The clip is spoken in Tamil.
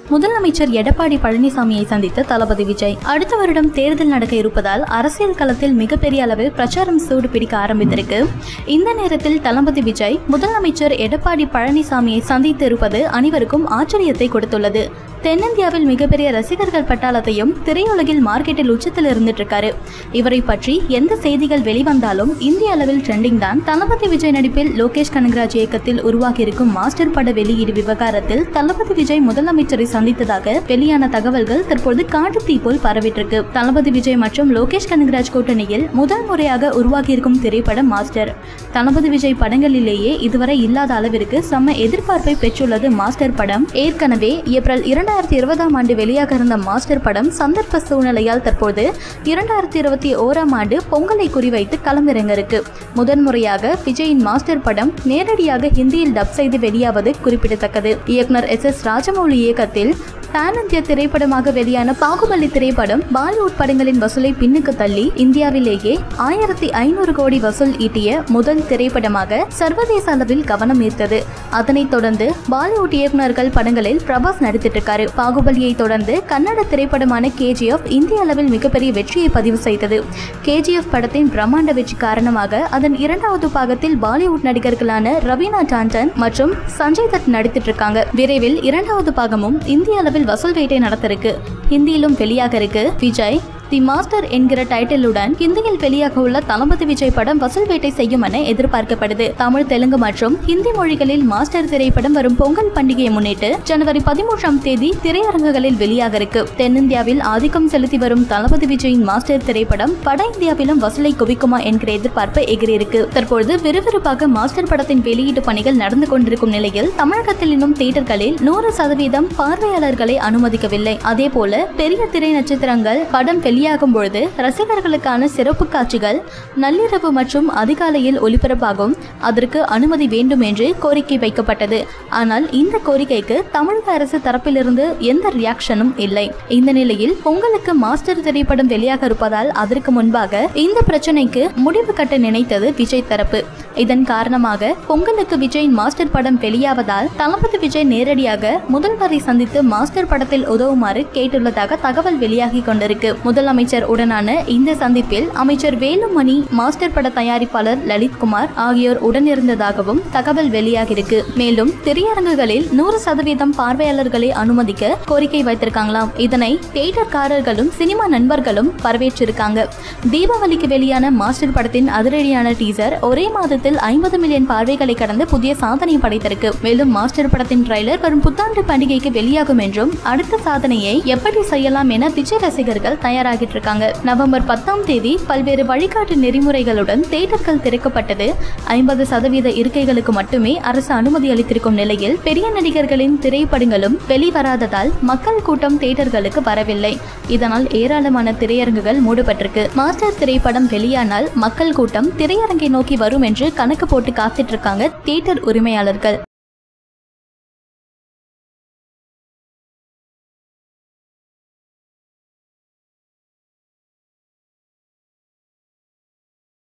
முதலமைச்சர் எடப்பாடி பழனிசாமியை சந்தித்த தளபதி விஜய் அடுத்த வருடம் தேர்தல் நடக்க இருப்பதால் அரசியல் களத்தில் மிகப்பெரிய அளவில் பிரச்சாரம் சூடு பிடிக்க ஆரம்பித்திருக்கு இந்த நேரத்தில் தளபதி விஜய் முதலமைச்சர் எடப்பாடி பழனிசாமியை சந்தித்து இருப்பது அனைவருக்கும் ஆச்சரியத்தை கொடுத்துள்ளது தென்னிந்தியாவில் மிகப்பெரிய ரசிகர்கள் பட்டாளத்தையும் திரையுலகில் மார்க்கெட்டில் உச்சத்தில் இருந்துட்டு இருக்காரு இவரை பற்றி எந்த செய்திகள் வெளிவந்தாலும் இந்திய அளவில் ட்ரெண்டிங் தான் தளபதி விஜய் நடிப்பில் லோகேஷ் கனகராஜ் இயக்கத்தில் உருவாகி இருக்கும் மாஸ்டர் பட வெளியீடு விவகாரத்தில் தளபதி விஜய் முதலமைச்சரை சந்தித்ததாக வெளியான தகவல்கள் தற்போது காட்டுத்தீ போல் பரவிட்டிருக்கு தளபதி விஜய் மற்றும் லோகேஷ் கனகராஜ் கூட்டணியில் முதல் முறையாக உருவாகியிருக்கும் திரைப்படம் மாஸ்டர் தளபதி விஜய் படங்களிலேயே இதுவரை இல்லாத அளவிற்கு செம்ம எதிர்பார்ப்பை பெற்றுள்ளது மாஸ்டர் படம் ஏற்கனவே ஏப்ரல் இரண்டாயிரத்தி இருபதாம் ஆண்டு வெளியாக இருந்த மாஸ்டர் படம் சந்தர்ப்ப சூழ்நிலையால் தற்போது இரண்டாயிரத்தி இருபத்தி ஓராம் ஆண்டு பொங்கலை குறிவைத்து களமிறங்க இருக்கு முதன்முறையாக விஜயின் மாஸ்டர் படம் நேரடியாக ஹிந்தியில் டப் செய்து வெளியாவது குறிப்பிடத்தக்கது இயக்குனர் எஸ் எஸ் ராஜமௌலி இயக்கத்தில் பேன் இந்திய திரைப்படமாக வெளியான பாகுபலி திரைப்படம் பாலிவுட் படங்களின் வசூலை பின்னுக்கு தள்ளி இந்தியாவிலேயே ஆயிரத்தி ஐநூறு கோடி வசூல் ஈட்டிய முதல் திரைப்படமாக சர்வதேச அளவில் கவனம் ஈர்த்தது அதனைத் தொடர்ந்து பாலிவுட் இயக்குநர்கள் படங்களில் பிரபாஸ் நடித்திட்டு இருக்காரு பாகுபலியை தொடர்ந்து கன்னட திரைப்படமான கேஜிஎஃப் இந்திய அளவில் மிகப்பெரிய வெற்றியை பதிவு செய்தது கேஜிஎஃப் படத்தின் பிரம்மாண்ட வெற்றி காரணமாக அதன் இரண்டாவது பாகத்தில் பாலிவுட் நடிகர்களான ரவீனா டாண்டன் மற்றும் சஞ்சய் தத் நடித்திட்டு இருக்காங்க விரைவில் இரண்டாவது பாகமும் இந்திய அளவில் வசூல் வேட்டை நடத்த இருக்கு ஹிந்தியிலும் வெளியாக இருக்கு விஜய் தி மாஸ்டர் என்கிற டைட்டிலுடன் ஹிந்தியில் வெளியாக உள்ள தளபதி விஜய் படம் வசூல் வேட்டை செய்யும் என எதிர்பார்க்கப்படுது தமிழ் தெலுங்கு மற்றும் ஹிந்தி மொழிகளில் மாஸ்டர் திரைப்படம் வரும் பொங்கல் பண்டிகையை முன்னிட்டு ஜனவரி பதிமூன்றாம் தேதி திரையரங்குகளில் வெளியாக இருக்கு தென்னிந்தியாவில் ஆதிக்கம் செலுத்தி வரும் தளபதி விஜயின் மாஸ்டர் திரைப்படம் வட இந்தியாவிலும் வசூலை குவிக்குமா என்கிற எதிர்பார்ப்பு எகிரியிருக்கு தற்பொழுது விறுவிறுப்பாக மாஸ்டர் படத்தின் வெளியீட்டு பணிகள் நடந்து கொண்டிருக்கும் நிலையில் தமிழகத்தில் இன்னும் தியேட்டர்களில் நூறு சதவீதம் பார்வையாளர்களை அனுமதிக்கவில்லை அதே போல பெரிய திரை நட்சத்திரங்கள் படம் வெளியாகும் பொழுது ரசிகர்களுக்கான சிறப்பு காட்சிகள் நள்ளிரவு மற்றும் அதிகாலையில் ஒளிபரப்பாகும் அதற்கு அனுமதி வேண்டும் என்று கோரிக்கை வைக்கப்பட்டது ஆனால் இந்த கோரிக்கைக்கு தமிழக அரசு தரப்பிலிருந்து எந்த ரியாக்ஷனும் இல்லை இந்த நிலையில் பொங்கலுக்கு மாஸ்டர் திரைப்படம் வெளியாக இருப்பதால் அதற்கு முன்பாக இந்த பிரச்சனைக்கு முடிவு கட்ட நினைத்தது விஜய் தரப்பு இதன் காரணமாக பொங்கலுக்கு விஜயின் மாஸ்டர் படம் வெளியாவதால் தளபதி விஜய் நேரடியாக முதல்வரை சந்தித்து மாஸ்டர் படத்தில் உதவுமாறு கேட்டுள்ளதாக தகவல் வெளியாகி கொண்டிருக்கு முதலமைச்சர் உடனான இந்த சந்திப்பில் அமைச்சர் வேலுமணி மாஸ்டர் பட தயாரிப்பாளர் லலித்குமார் ஆகியோர் உடனிருந்ததாகவும் தகவல் வெளியாகியிருக்கு மேலும் திரையரங்குகளில் நூறு சதவீதம் பார்வையாளர்களை அனுமதிக்க கோரிக்கை வைத்திருக்காங்களாம் இதனை தியேட்டர்காரர்களும் சினிமா நண்பர்களும் வரவேற்றிருக்காங்க தீபாவளிக்கு வெளியான மாஸ்டர் படத்தின் அதிரடியான டீசர் ஒரே மாதத்தில் ஐம்பது மில்லியன் பார்வைகளை கடந்து புதிய சாதனை படைத்திருக்கு மேலும் மாஸ்டர் படத்தின் ட்ரைலர் வரும் புத்தாண்டு பண்டிகைக்கு வெளியாகும் என்றும் அடுத்த சாதனையை எப்படி செய்யலாம் என விஜய் ரசிகர்கள் தயாராகிட்டு இருக்காங்க நவம்பர் பத்தாம் தேதி பல்வேறு வழிகாட்டு நெறிமுறைகளுடன் தேட்டர்கள் திறக்கப்பட்டது ஐம்பது சதவீத இருக்கைகளுக்கு மட்டுமே அரசு அனுமதி அளித்திருக்கும் நிலையில் பெரிய நடிகர்களின் திரைப்படங்களும் வெளிவராததால் மக்கள் கூட்டம் தேட்டர்களுக்கு வரவில்லை இதனால் ஏராளமான திரையரங்குகள் மூடப்பட்டிருக்கு மாஸ்டர் திரைப்படம் வெளியானால் மக்கள் கூட்டம் திரையரங்கை நோக்கி வரும் என்று கணக்கு போட்டு காத்துட்டு இருக்காங்க தியேட்டர் உரிமையாளர்கள்